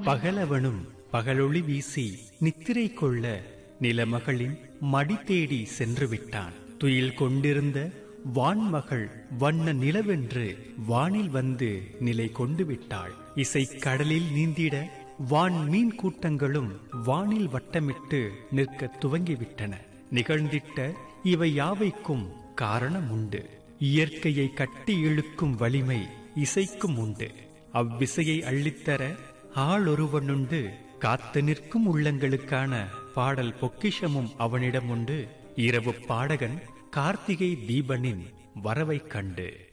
பகலவனும் பகலொளி வீசி நித்திரை கொள்ள நிலமகளின் மடி தேடி சென்று விட்டான் துயில் கொண்டிருந்த வான்மகள் வண்ண நிலவென்று வானில் வந்து நிலை கொண்டு விட்டாள் இசை கடலில் நீந்திட வான் மீன் கூட்டங்களும் வானில் வட்டமிட்டு நிற்க துவங்கிவிட்டன நிகழ்ந்திட்ட இவை யாவைக்கும் காரணம் உண்டு இயற்கையை கட்டி இழுக்கும் வலிமை இசைக்கும் உண்டு அவ்விசையை அள்ளித்தர ஆளொருவனுண்டு காத்து நிற்கும் உள்ளங்களுக்கான பாடல் பொக்கிஷமும் அவனிடம் உண்டு இரவு பாடகன் கார்த்திகை தீபனின் வரவைக் கண்டு